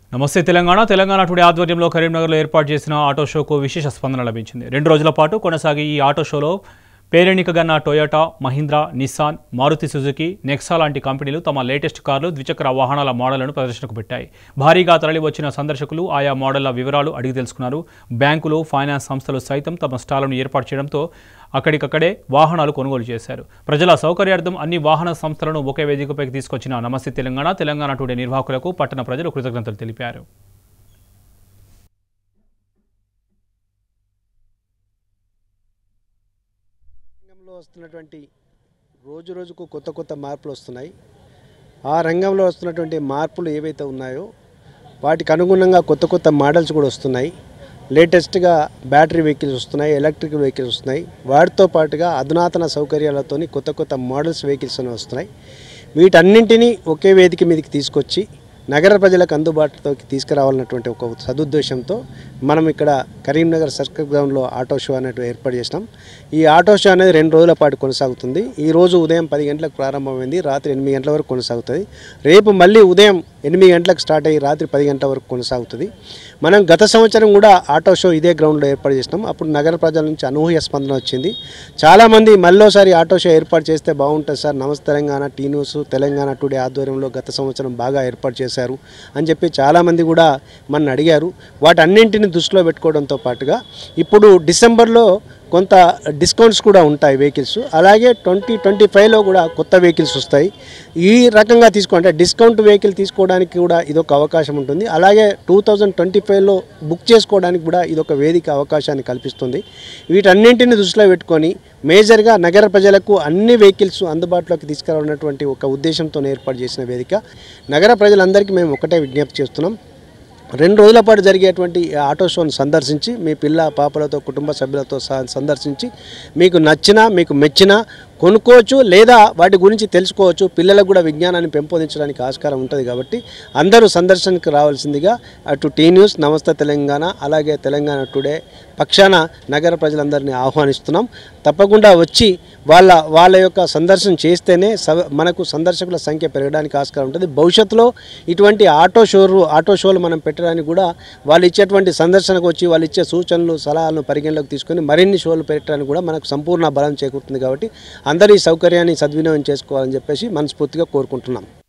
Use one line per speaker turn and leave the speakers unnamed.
నమస్తే తెలంగాణ తెలంగాణ టుడే ఆధ్వర్యంలో కరీంనగర్లో ఏర్పాటు చేసిన ఆటో షోకు విశేష స్పందన లభించింది రెండు రోజుల పాటు కొనసాగే ఈ ఆటో షోలో పేరెన్నికగన్న Toyota Mahindra Nissan Maruti Suzuki Nexa లాంటి కంపెనీలు తమ లేటెస్ట్ కార్లు ద్విచక్ర వాహనాల మోడళ్లను ప్రదర్శనకు పెట్టాయి భారీగా తరలి వచ్చిన సందర్శకులు ఆయా మోడళ్ల వివరాలు అడిగి తెలుసుకున్నారు బ్యాంకులు ఫైనాన్స్ సంస్థలు సైతం తమ స్టాళ్లను ఏర్పాటు చేయడంతో అక్కడికక్కడే వాహనాలు కొనుగోలు చేశారు ప్రజల సౌకర్యార్థం అన్ని వాహన సంస్థలను ఒకే వేదికపైకి తీసుకొచ్చిన నమస్తే తెలంగాణ తెలంగాణ టుడే నిర్వాహకులకు పట్టణ ప్రజలు కృతజ్ఞతలు తెలిపారు
రంగంలో వస్తున్నటువంటి రోజు రోజుకు కొత్త కొత్త మార్పులు వస్తున్నాయి ఆ రంగంలో వస్తున్నటువంటి మార్పులు ఏవైతే ఉన్నాయో వాటికి అనుగుణంగా కొత్త కొత్త మోడల్స్ కూడా వస్తున్నాయి లేటెస్ట్గా బ్యాటరీ వెహికల్స్ వస్తున్నాయి ఎలక్ట్రిక్ వెహికల్స్ వస్తున్నాయి వాటితో పాటుగా అధునాతన సౌకర్యాలతోని కొత్త కొత్త మోడల్స్ వెహికల్స్ అనేవి వస్తున్నాయి వీటన్నింటినీ ఒకే వేదిక మీదకి తీసుకొచ్చి నగర ప్రజలకు అందుబాటులోకి తీసుకురావాలన్నటువంటి ఒక సదుద్దేశంతో మనం ఇక్కడ కరీంనగర్ సర్కిల్ గ్రౌండ్లో ఆటో షో అనేటివి ఏర్పాటు చేసినాం ఈ ఆటో షో అనేది రెండు రోజుల పాటు కొనసాగుతుంది ఈ రోజు ఉదయం పది గంటలకు ప్రారంభమైంది రాత్రి ఎనిమిది గంటల వరకు కొనసాగుతుంది రేపు మళ్ళీ ఉదయం ఎనిమిది గంటలకు స్టార్ట్ అయ్యి రాత్రి పది గంటల వరకు కొనసాగుతుంది మనం గత సంవత్సరం కూడా ఆటో షో ఇదే గ్రౌండ్లో ఏర్పాటు చేసినాం అప్పుడు నగర ప్రజల నుంచి అనూహ్య స్పందన వచ్చింది చాలామంది మళ్ళీసారి ఆటో షో ఏర్పాటు చేస్తే బాగుంటుంది sir Namaste Telangana T news Telangana today ఆధ్వర్యంలో గత సంవత్సరం బాగా ఏర్పాటు చేశారు అని చెప్పి చాలామంది కూడా మన అడిగారు వాటన్నింటిని దృష్టిలో పెట్టుకోవడంతో పాటుగా ఇప్పుడు డిసెంబర్లో కొంత డిస్కౌంట్స్ కూడా ఉంటాయి వెహికల్స్ అలాగే ట్వంటీ ట్వంటీ ఫైవ్లో కూడా కొత్త వెహికల్స్ వస్తాయి ఈ రకంగా తీసుకుంటే డిస్కౌంట్ వెహికల్ తీసుకోవడానికి కూడా ఇదొక అవకాశం ఉంటుంది అలాగే టూ థౌజండ్ ట్వంటీ ఫైవ్లో బుక్ చేసుకోవడానికి కూడా ఇదొక వేదిక అవకాశాన్ని కల్పిస్తుంది వీటన్నింటిని దృష్టిలో పెట్టుకొని మేజర్గా నగర ప్రజలకు అన్ని వెహికల్స్ అందుబాటులోకి తీసుకురావాలన్నటువంటి ఒక ఉద్దేశంతో ఏర్పాటు చేసిన వేదిక నగర ప్రజలందరికీ మేము ఒకటే విజ్ఞప్తి చేస్తున్నాం రెండు రోజుల పాటు జరిగేటువంటి ఈ ఆటో షోను సందర్శించి మీ పిల్ల పాపలతో కుటుంబ సభ్యులతో సహా సందర్శించి మీకు నచ్చినా మీకు మెచ్చినా కొనుక్కోవచ్చు లేదా వాటి గురించి తెలుసుకోవచ్చు పిల్లలకు కూడా విజ్ఞానాన్ని పెంపొందించడానికి ఆస్కారం ఉంటుంది కాబట్టి అందరూ సందర్శనకు రావాల్సిందిగా అటు టీ న్యూస్ నమస్తే తెలంగాణ అలాగే తెలంగాణ టుడే పక్షాన నగర ప్రజలందరినీ ఆహ్వానిస్తున్నాం తప్పకుండా వచ్చి వాళ్ళ వాళ్ళ యొక్క సందర్శన చేస్తేనే సవ మనకు సందర్శకుల సంఖ్య పెరగడానికి ఆస్కారం ఉంటుంది భవిష్యత్తులో ఇటువంటి ఆటో షోలు ఆటో షోలు మనం పెట్టడానికి కూడా వాళ్ళు ఇచ్చేటువంటి సందర్శనకు వచ్చి వాళ్ళు ఇచ్చే సూచనలు సలహాలను పరిగణలోకి తీసుకొని మరిన్ని షోలు పెట్టడానికి కూడా మనకు సంపూర్ణ బలం చేకూరుతుంది కాబట్టి అందరూ ఈ సౌకర్యాన్ని సద్వినియోగం చేసుకోవాలని చెప్పేసి మనస్ఫూర్తిగా కోరుకుంటున్నాం